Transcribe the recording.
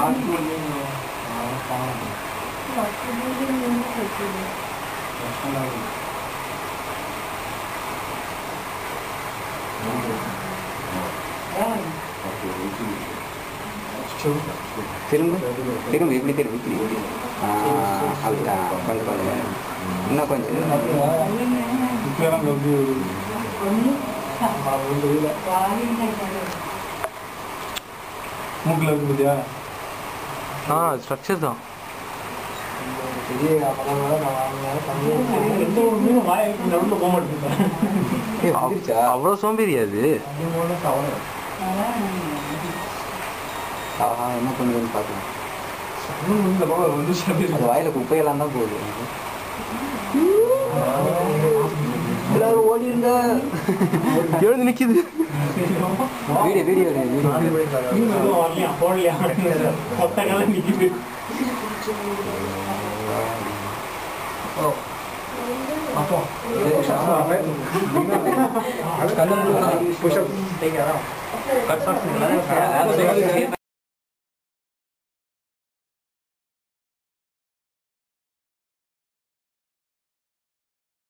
திரும்ப திரும்ப இப்படி திரும்ப இப்படி ஆ, அப்படிதான் கொஞ்சம் கொஞ்சம் இன்னும் கொஞ்சம் மூக்கில் இருக்கு பார்த்தியா ஆ ஸ்ட்ரக்சர் தான் எந்த ஒரு மீனும் வாயை நடுவில் போக மாட்டேங்குது ஏய், வந்துருச்சா? அவ்வளோ சோம்பேறியா அது ஆஹா என்ன பண்ணுதுன்னு பார்க்கலாம் இந்த பக்கம் வந்து அது வாயில குப்பையெல்லாம் தான் போகுது எல்லாரும் ஓடிருங்க எழுந்து நிக்குது வீடியோ வீடியோ வீடியோ மீன் எதுவும் வரலையா போடலையா மொத்த கலை நிற்கிது புஷப்